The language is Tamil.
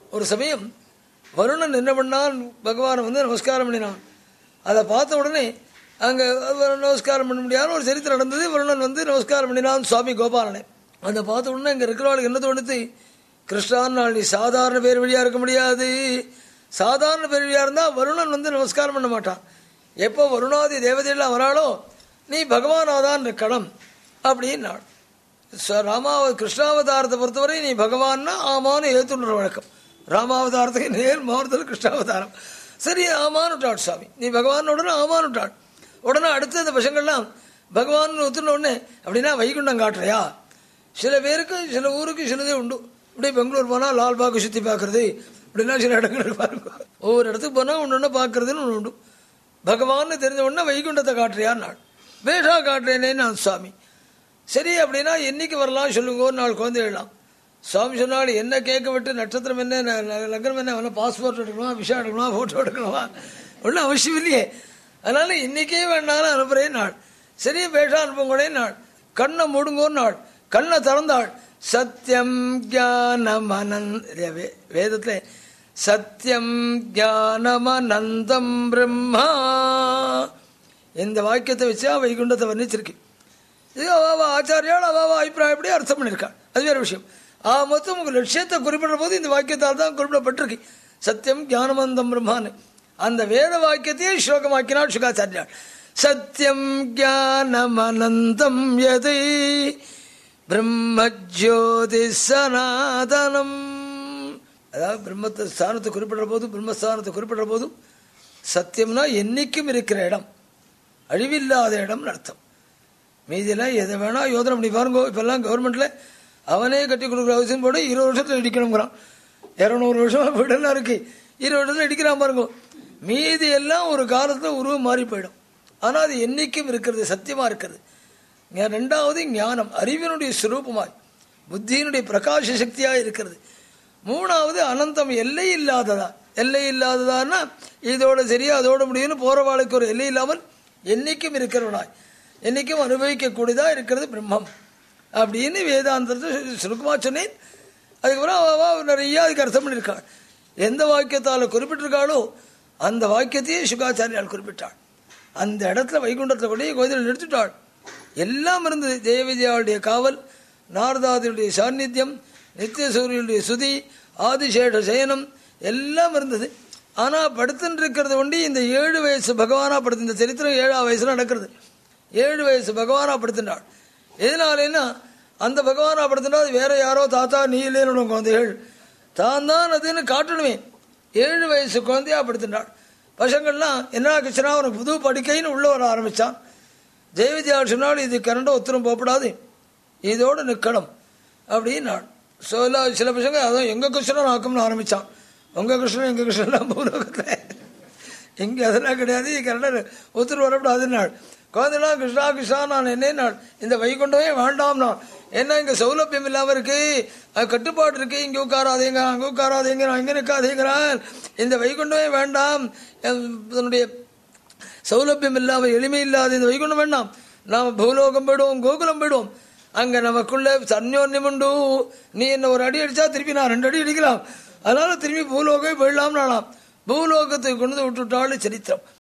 ஒரு சமயம் வருணன் என்ன பண்ணான் பகவானை வந்து நமஸ்காரம் பண்ணினான் அதை பார்த்த உடனே அங்கே நமஸ்காரம் பண்ண முடியாத ஒரு சரித்திரம் நடந்தது வருணன் வந்து நமஸ்காரம் பண்ணினான் சுவாமி கோபாலனை அதை பார்த்த உடனே இங்கே இருக்கிறவளுக்கு என்ன தோணுது கிருஷ்ணான் நீ சாதாரண பேர் வழியாக இருக்க முடியாது சாதாரண பேர் வழியாக இருந்தால் வருணன் வந்து நமஸ்காரம் பண்ண மாட்டான் எப்போ வருணாதி தேவதையெல்லாம் வராளோ நீ பகவானாதான் இருக்கணும் அப்படின்னாள் ச- ராமாவ கிருஷ்ணாவதாரத்தை பொறுத்தவரை நீ பகவான்னா ஆமான்னு ஏத்துன்ற வழக்கம் ராமாவதாரத்துக்கு நேர் மாறுதல் கிருஷ்ணாவதாரம் சரி ஆமான்னு விட்டாள் சுவாமி நீ பகவான் உடனே ஆமான்னு விட்டாள் உடனே அடுத்த இந்த பசங்கள்லாம் பகவான் ஒத்துன உடனே அப்படின்னா வைகுண்டம் காட்டுறியா சில பேருக்கு சில ஊருக்கு சிலதே உண்டு இப்படி பெங்களூர் போனால் லால்பாக் சுற்றி பார்க்கறது இப்படின்னா சில இடங்கள் பாருங்க ஒவ்வொரு இடத்துக்கு போனால் ஒன்று ஒன்று பார்க்கறதுன்னு ஒன்று உண்டு பகவான்னு தெரிஞ்ச உடனே வைகுண்டத்தை காட்டுறியான்னு நாள் வேஷா காட்டுறேனே நான் சுவாமி சரி அப்படின்னா என்னைக்கு வரலாம் சொல்லுங்க ஒரு நாள் குழந்தை எழலாம் சுவாமி சொன்னால் என்ன கேட்க விட்டு நட்சத்திரம் என்ன ந- ந- லக்னம் என்ன அவனை பாஸ்போர்ட் எடுக்கணுமா விஷா எடுக்கணுமா ஃபோட்டோ எடுக்கணுமா ஒன்றும் அவசியம் இல்லையே அதனால இன்னைக்கே வேணாலும் அனுப்புகிறேன் நாள் சரி வேஷா அனுப்புங்களே நாள் கண்ணை மூடுங்கோர் நாள் கண்ணை திறந்தாள் சத்தியம் ஞானம் அனந்த் வே- வேதத்துல சத்தியம் ஞானமனந்தம் பிரம்மா இந்த வாக்கியத்தை வச்சா வைகுண்டத்தை வர்ணிச்சிருக்கு இது அவாவா ஆச்சாரியால் அவாவா அபிப்பிராயப்படி அர்த்தம் பண்ணியிருக்காள் அது வேற விஷயம் ஆ மொத்தம் உங்கள் லட்சியத்தை குறிப்பிடுற போது இந்த வாக்கியத்தால் தான் குறிப்பிடப்பட்டிருக்கு சத்தியம் ஞானமந்தம் பிரம்மான்னு அந்த வேத வாக்கியத்தையே ஸ்லோகமாக்கினாள் சுகாச்சாரியாள் சத்தியம் ஞானமனந்தம் எதை பிரம்மஜோதி சனாதனம் அதாவது பிரம்மத்தை ஸ்தானத்தை குறிப்பிடுற போதும் பிரம்மஸ்தானத்தை குறிப்பிடுற போதும் சத்தியம்னா என்னைக்கும் இருக்கிற இடம் அழிவில்லாத இடம்னு அர்த்தம் மீதியெல்லாம் எதை வேணா யோசனை பண்ணி பாருங்க இப்பெல்லாம் கவர்மெண்ட்ல அவனே கட்டி கொடுக்குற அவசியம் போட இருபது வருஷத்துல இடிக்கணுங்கிறான் இரநூறு வருஷமா வீடெல்லாம் இருக்கு இருபது வருஷத்துல இடிக்கிறான் பாருங்க மீதி எல்லாம் ஒரு காலத்துல உருவம் மாறி போயிடும் ஆனா அது என்னைக்கும் இருக்கிறது சத்தியமா இருக்கிறது இங்க ரெண்டாவது ஞானம் அறிவினுடைய சுரூபமாய் புத்தியினுடைய பிரகாச சக்தியா இருக்கிறது மூணாவது அனந்தம் எல்லை இல்லாததா எல்லை இல்லாததான்னா இதோட சரியா அதோட முடியும்னு போற வாழ்க்கை ஒரு எல்லை இல்லாமல் என்னைக்கும் இருக்கிறவனாய் என்னைக்கும் அனுபவிக்கக்கூடியதா இருக்கிறது பிரம்மம் அப்படின்னு வேதாந்தத்தை சு- சுருக்கமா சொன்னேன் அதுக்கப்புறம் அவ அவ நிறைய அதுக்கு அர்த்தம் பண்ணியிருக்காள் எந்த வாக்கியத்தால் குறிப்பிட்டிருக்காளோ அந்த வாக்கியத்தையே சுகாச்சாரியால் குறிப்பிட்டாள் அந்த இடத்துல வைகுண்டத்தில் கொண்டு கோயிலில் நிறுத்திட்டாள் எல்லாம் இருந்தது ஜெய விஜயாவுடைய காவல் நாரதாதியுடைய சாநித்தியம் நித்திய சூரியனுடைய சுதி ஆதிசேஷ சயனம் எல்லாம் இருந்தது ஆனா படுத்துன்னு இருக்கிறது ஒண்டி இந்த ஏழு வயசு பகவானா படுத்து இந்த சரித்திரம் ஏழாம் வயசுல நடக்கிறது ஏழு வயசு பகவானா படுத்தினாள் எதனாலேன்னா அந்த பகவானா படுத்தினா அது வேற யாரோ தாத்தா நீ இல்லைன்னு குழந்தைகள் தான் தான் அதுன்னு காட்டணுமே ஏழு வயசு குழந்தையா படுத்தினாள் பசங்கள்லாம் என்ன கிருஷ்ணா உனக்கு புது படுக்கைன்னு உள்ள வர ஆரம்பிச்சான் ஜெயவித்யாள் சொன்னால் இது கரண்ட உத்தரம் போகப்படாது இதோடு நிற்கணும் அப்படின்னாள் சொல்ல சில பசங்க அதான் எங்க கிருஷ்ணன் ஆக்கம்னு ஆரம்பிச்சான் உங்க கிருஷ்ணன் எங்க கிருஷ்ணன் பூலோகத்தில் இங்கே அதெல்லாம் கிடையாது கரண்டர் ஒத்துரு வரப்படாதுன்னாள் குழந்தைலாம் கிருஷ்ணா கிருஷ்ணா நான் என்ன நாள் இந்த வைகுண்டமே வேண்டாம் நான் என்ன இங்க சௌலபியம் இல்லாம இருக்கு அது கட்டுப்பாடு இருக்கு இங்க உட்காராதீங்க அங்க உட்காராதீங்க நான் இங்க நிற்காதீங்கிறான் இந்த வைகுண்டமே வேண்டாம் இதனுடைய சௌலபியம் இல்லாம எளிமை இல்லாத இந்த வைகுண்டம் வேண்டாம் நாம பூலோகம் போயிடுவோம் கோகுலம் போயிடுவோம் அங்க நமக்குள்ள சன்யோன்யம் உண்டு நீ என்ன ஒரு அடி அடிச்சா திருப்பி நான் ரெண்டு அடி அடிக்கலாம் அதனால திரும்பி பூலோகமே போயிடலாம் நாளாம் பூலோகத்தை கொண்டு வந்து விட்டுட்டாள் சரித்திரம்